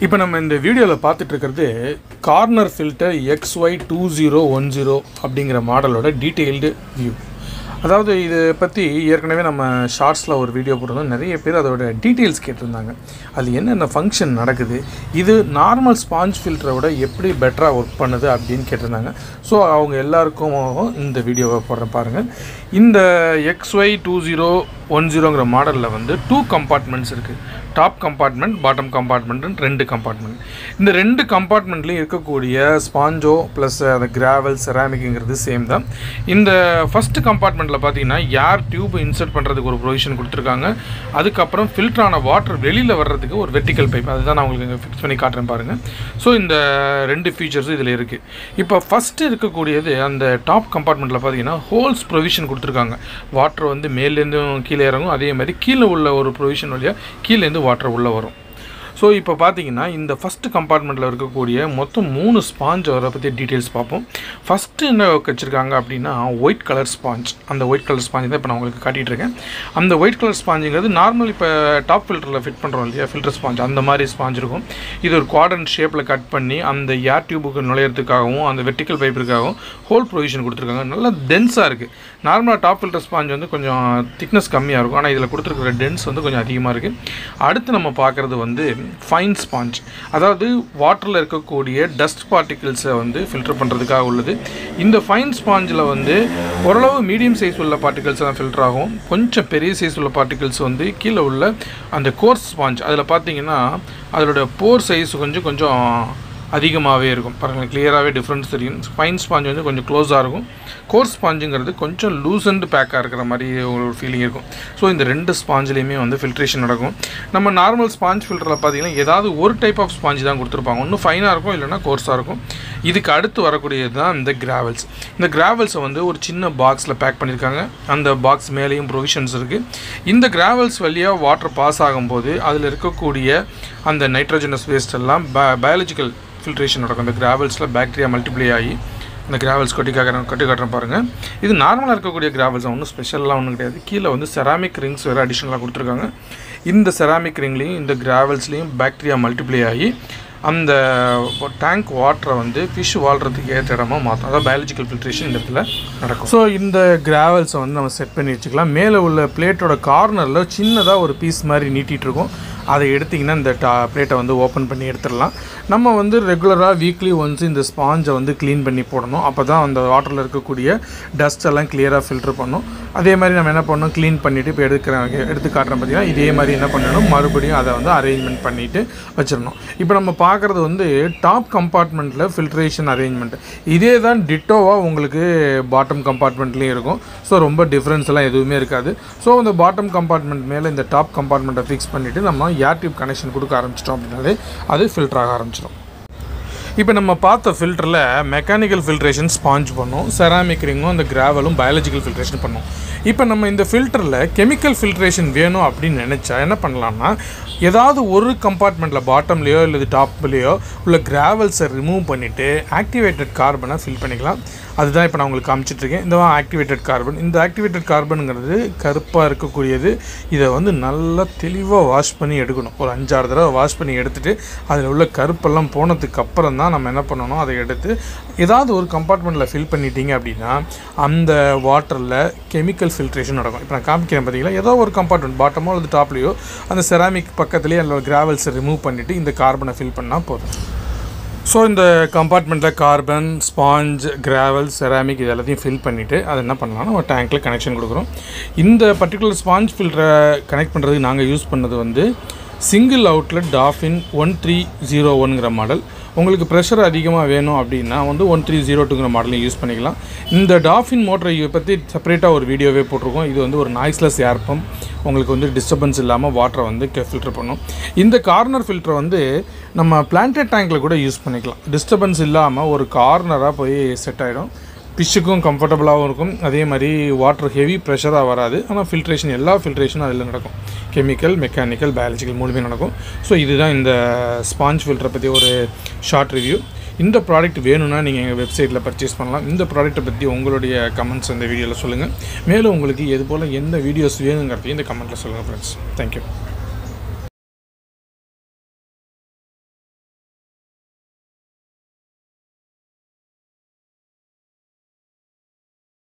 இப்போ நம்ம இந்த வீடியோவில் பார்த்துட்டு இருக்கிறது corner filter X Y two zero one zero அப்படிங்கிற மாடலோட டீட்டெயில்டு வியூ அதாவது இதை பற்றி ஏற்கனவே நம்ம ஷார்ட்ஸில் ஒரு வீடியோ போட்டிருந்தோம் நிறைய பேர் அதோட டீட்டெயில்ஸ் கேட்டிருந்தாங்க அது என்னென்ன ஃபங்க்ஷன் நடக்குது இது நார்மல் ஸ்பாஞ்ச் ஃபில்டரை விட எப்படி பெட்டராக ஒர்க் பண்ணுது அப்படின்னு கேட்டிருந்தாங்க ஸோ அவங்க எல்லாருக்கும் இந்த வீடியோவை போடுறேன் பாருங்கள் இந்த X Y two zero one ஜீரோங்கிற மாடலில் வந்து டூ கம்பார்ட்மெண்ட்ஸ் இருக்குது டாப் கம்பார்ட்மெண்ட் பாட்டம் கம்பார்ட்மெண்ட்னு ரெண்டு கம்பார்ட்மெண்ட் இந்த ரெண்டு கம்பார்ட்மெண்ட்லேயும் இருக்கக்கூடிய ஸ்பாஞ்சோ ப்ளஸ் அந்த கிராவல் செராமிக்குங்கிறது சேம் தான் இந்த ஃபஸ்ட்டு கம்பார்ட்மெண்ட்டில் பார்த்தீங்கன்னா ஏர் டியூப் இன்சர்ட் பண்ணுறதுக்கு ஒரு ப்ரொவிஷன் கொடுத்துருக்காங்க அதுக்கப்புறம் ஃபில்டரான வாட்டர் வெளியில் வர்றதுக்கு ஒரு வெர்டிக்கல் பைப் அதுதான் நான் உங்களுக்கு இங்கே ஃபிக்ஸ் பண்ணி காட்டுறேன் பாருங்கள் ஸோ இந்த ரெண்டு ஃபீச்சர்ஸும் இதில் இருக்குது இப்போ ஃபஸ்ட்டு இருக்கக்கூடியது அந்த டாப் கம்பார்ட்மெண்ட்டில் பார்த்தீங்கன்னா ஹோல்ஸ் ப்ரொவிஷன் கொடுத்துருக்காங்க வாட்டர் வந்து மேலேருந்தும் கீழே இறங்கும் அதே மாதிரி கீழே உள்ள ஒரு ப்ரொவிஷன் வழியாக கீழேருந்து வாட்டர் உள்ளே வரும் ஸோ இப்போ பார்த்தீங்கன்னா இந்த ஃபஸ்ட்டு கம்பார்ட்மெண்ட்டில் இருக்கக்கூடிய மொத்தம் மூணு ஸ்பாஞ்ச் அதை பற்றி டீட்டெயில்ஸ் பார்ப்போம் ஃபஸ்ட்டு என்ன வச்சுருக்காங்க அப்படின்னா ஒயிட் கலர் ஸ்பாஞ்ச் அந்த ஒயிட் கலர் ஸ்பாஞ்ச் தான் இப்போ நான் உங்களுக்கு காட்டிகிட்டு இருக்கேன் அந்த ஒயிட் கலர் ஸ்பாஞ்சுங்கிறது நார்மல் இப்போ டாப் ஃபில்டரில் ஃபிட் பண்ணுறோம் இல்லையா ஃபில்டர் ஸ்பாஞ்ச் அந்த மாதிரி ஸ்பாஞ்ச் இருக்கும் இது ஒரு குவாட்ரன் ஷேப்பில் கட் பண்ணி அந்த ஏர் டியூபுக்கு நுழையிறதுக்காகவும் அந்த வெர்டிக்கல் பைப்புக்காகவும் ஹோல் ப்ரொவிஷன் கொடுத்துருக்காங்க நல்லா டென்ஸாக இருக்குது நார்மலாக டாப் ஃபில்டர் ஸ்பாஞ்ச் வந்து கொஞ்சம் திக்னஸ் கம்மியாக இருக்கும் ஆனால் இதில் கொடுத்துருக்கிற டென்ஸ் வந்து கொஞ்சம் அதிகமாக இருக்குது அடுத்து நம்ம பார்க்குறது வந்து ஃபைன் ஸ்பாஞ்ச் அதாவது வாட்டரில் இருக்கக்கூடிய டஸ்ட் பார்ட்டிகிள்ஸை வந்து ஃபில்டர் பண்ணுறதுக்காக உள்ளது இந்த ஃபைன் ஸ்பாஞ்சில் வந்து ஓரளவு மீடியம் சைஸ் உள்ள பார்ட்டிகல்ஸ் தான் ஃபில்டர் ஆகும் கொஞ்சம் பெரிய சைஸ் உள்ள பார்ட்டிகல்ஸ் வந்து கீழே உள்ள அந்த கோர்ஸ் ஸ்பாஞ்ச் அதில் பார்த்தீங்கன்னா அதோட போர் சைஸ் கொஞ்சம் கொஞ்சம் அதிகமாகவே இருக்கும் பாருங்கள் கிளியராகவே டிஃப்ரென்ஸ் தெரியும் ஃபைன் ஸ்பாஞ்ச் வந்து கொஞ்சம் க்ளோஸாக இருக்கும் கோர்ஸ் ஸ்பாஞ்சுங்கிறது கொஞ்சம் லூசன்டு பேக்காக இருக்கிற மாதிரி ஒரு ஃபீலிங் இருக்கும் ஸோ இந்த ரெண்டு ஸ்பாஞ்சிலையுமே வந்து ஃபில்ட்ரேஷன் நடக்கும் நம்ம நார்மல் ஸ்பாஞ்ச் ஃபில்டரில் பார்த்தீங்கன்னா ஏதாவது ஒரு டைப் ஆஃப் ஸ்பாஞ்ச் தான் கொடுத்துருப்பாங்க ஒன்றும் ஃபைனாக இருக்கும் இல்லைனா கோர்ஸாக இருக்கும் இதுக்கு அடுத்து வரக்கூடியது தான் இந்த கிராவல்ஸ் இந்த கிராவல்ஸை வந்து ஒரு சின்ன பாக்ஸில் பேக் பண்ணியிருக்காங்க அந்த பாக்ஸ் மேலேயும் ப்ரொவிஷன்ஸ் இருக்குது இந்த கிராவல்ஸ் வழியாக வாட்டர் பாஸ் ஆகும்போது அதில் இருக்கக்கூடிய அந்த நைட்ரஜனஸ் வேஸ்ட் எல்லாம் பயாலஜிக்கல் ஃபில்ட்ரேஷன் நடக்கும் அந்த கிராவல்ஸில் பாக்டீரியா மல்டிப்ளை ஆகி அந்த கிராவல்ஸ் கொட்டி காட்டுறேன் கொட்டி காட்டுறேன் பாருங்கள் இது நார்மலாக இருக்கக்கூடிய கிராவல்ஸ் ஒன்றும் ஸ்பெஷலாக ஒன்றும் கிடையாது கீழே வந்து செராமிக் ரிங்ஸ் வேறு அடிஷ்னலாக கொடுத்துருக்காங்க இந்த செராமிக் ரிங்லேயும் இந்த கிராவல்ஸ்லேயும் பாக்டீரியா மல்டிப்ளை ஆகி அந்த டேங்க் வாட்டரை வந்து ஃபிஷ் வாழ்கிறதுக்கு ஏற்ற இடமா மாற்றும் அதாவது பயாலஜிக்கல் ஃபில்ட்ரேஷன் இந்த இடத்துல நடக்கும் ஸோ இந்த கிராவல்ஸை வந்து நம்ம செட் பண்ணி வச்சுக்கலாம் மேலே உள்ள பிளேட்டோட கார்னரில் சின்னதாக ஒரு பீஸ் மாதிரி நீட்டிகிட்டு இருக்கும் அதை எடுத்திங்கன்னா இந்த டா பிளேட்டை வந்து ஓப்பன் பண்ணி எடுத்துடலாம் நம்ம வந்து ரெகுலராக வீக்லி ஒன்ஸ் இந்த ஸ்பாஞ்சை வந்து க்ளீன் பண்ணி போடணும் அப்போ தான் அந்த வாட்டரில் இருக்கக்கூடிய டஸ்ட் எல்லாம் கிளியராக ஃபில்டர் பண்ணும் அதே மாதிரி நம்ம என்ன பண்ணணும் க்ளீன் பண்ணிவிட்டு இப்போ எடுக்கிற எடுத்து காட்டுறோம் பார்த்தீங்கன்னா இதே மாதிரி என்ன பண்ணணும் மறுபடியும் அதை வந்து அரேஞ்ச்மெண்ட் பண்ணிவிட்டு வச்சிடணும் இப்போ நம்ம பார்க்குறது வந்து டாப் கம்பார்ட்மெண்ட்டில் ஃபில்ட்ரேஷன் அரேஞ்ச்மெண்ட் இதே தான் டிட்டோவாக உங்களுக்கு பாட்டம் கம்பார்ட்மெண்ட்லேயும் இருக்கும் ஸோ ரொம்ப டிஃப்ரென்ஸ் எல்லாம் எதுவுமே இருக்காது ஸோ இந்த பாட்டம் கம்பார்ட்மெண்ட் மேலே இந்த டாப் கம்பார்ட்மெண்ட்டை ஃபிக்ஸ் பண்ணிவிட்டு நம்ம ஏர் டியூப் கனெக்ஷன் கொடுக்க ஆரம்பிச்சிட்டோம் அப்படின்னாலே அது ஃபில்டர் ஆக ஆரம்பிச்சிடும் இப்போ நம்ம பார்த்த ஃபில்டரில் மெக்கானிக்கல் ஃபில்ட்ரேஷன் ஸ்பாஞ்ச் பண்ணும் செராமிக் ரிங்கும் அந்த கிராவலும் பயாலஜிக்கல் ஃபில்ட்ரேஷன் பண்ணும் இப்போ நம்ம இந்த ஃபில்டரில் கெமிக்கல் ஃபில்ட்ரேஷன் வேணும் அப்படின்னு நினச்சா என்ன பண்ணலாம்னா ஏதாவது ஒரு கம்பார்ட்மெண்ட்டில் பாட்டம்லேயோ இல்லை டாப்லேயோ உள்ள கிராவல்ஸை ரிமூவ் பண்ணிவிட்டு ஆக்டிவேட்டட் கார்பனை ஃபில் பண்ணிக்கலாம் அதுதான் இப்போ நான் உங்களுக்கு காமிச்சிட்ருக்கேன் இந்த ஆக்டிவேட்டட் கார்பன் இந்த ஆக்டிவேட்டட் கார்பனுங்கிறது கருப்பாக இருக்கக்கூடியது இதை வந்து நல்லா தெளிவாக வாஷ் பண்ணி எடுக்கணும் ஒரு அஞ்சாறு தடவை வாஷ் பண்ணி எடுத்துகிட்டு அதில் உள்ள கருப்பெல்லாம் போனதுக்கு அப்புறம் தான் நம்ம என்ன பண்ணணும் அதை எடுத்து ஏதாவது ஒரு கம்பார்ட்மெண்ட்டில் ஃபில் பண்ணிட்டீங்க அப்படின்னா அந்த வாட்டரில் கெமிக்கல் ஃபில்ட்ரேஷன் நடக்கும் இப்போ நான் காமிக்கிறேன் பார்த்தீங்களா ஏதோ ஒரு கம்பார்ட்மெண்ட் பாட்டமோ அல்லது டாப்லேயோ அந்த செராமிக் பக்கத்துலேயே அதில் கிராவல்ஸை ரிமூவ் பண்ணிவிட்டு இந்த கார்பனை ஃபில் பண்ணால் போதும் ஸோ இந்த கம்பார்ட்மெண்ட்டில் கார்பன் ஸ்பாஞ்ச் கிராவல் செராமிக் இது எல்லாத்தையும் ஃபில் பண்ணிவிட்டு அதை என்ன பண்ணலாம்னா ஒரு டேங்க்கில் கனெக்ஷன் கொடுக்குறோம் இந்த பர்டிகுலர் ஸ்பாஞ்ச் ஃபில்டரை கனெக்ட் பண்ணுறதுக்கு நாங்கள் யூஸ் பண்ணது வந்து single outlet Dophin one three zero ஒன்கிற மாடல் உங்களுக்கு ப்ரெஷர் அதிகமாக வேணும் அப்படின்னா வந்து ஒன் த்ரீ ஜீரோ டூங்கிற மாடலையும் யூஸ் பண்ணிக்கலாம் இந்த டாஃபின் மோட்டரை பற்றி செப்பரேட்டாக ஒரு வீடியோவே போட்டிருக்கோம் இது வந்து ஒரு நாய்ஸ்லெஸ் ஏர் பம்ப் உங்களுக்கு வந்து டிஸ்டர்பன்ஸ் இல்லாமல் வாட்டரை வந்து ஃபில்டர் பண்ணும் இந்த கார்னர் ஃபில்டரை வந்து நம்ம பிளான்டட் டேங்கில் கூட யூஸ் பண்ணிக்கலாம் டிஸ்டர்பன்ஸ் இல்லாமல் ஒரு கார்னராக போய் செட் ஆகிடும் ஃபிஷ்ஷுக்கும் கம்ஃபர்டபுளாகவும் இருக்கும் அதே மாதிரி வாட்டர் ஹெவி ப்ரெஷராக வராது ஆனால் ஃபில்ட்ரேஷன் எல்லா ஃபில்ட்ரேஷனும் அதில் நடக்கும் கெமிக்கல் மெக்கானிக்கல் பயாலஜிக்கல் மூணுமே நடக்கும் ஸோ இதுதான் இந்த ஸ்பாஞ்ச் ஃபில்டரை பற்றி ஒரு ஷார்ட் ரிவ்யூ இந்த ப்ராடக்ட் வேணும்னா நீங்கள் எங்கள் வெப்சைட்டில் பர்ச்சேஸ் பண்ணலாம் இந்த ப்ராடக்ட்டை பற்றி உங்களுடைய கமெண்ட்ஸ் இந்த வீடியோவில் சொல்லுங்கள் மேலும் உங்களுக்கு இது போல் எந்த வீடியோஸ் வேணுங்கிறதையும் இந்த கமெண்ட்டில் சொல்லுங்கள் ஃப்ரெண்ட்ஸ் தேங்க்யூ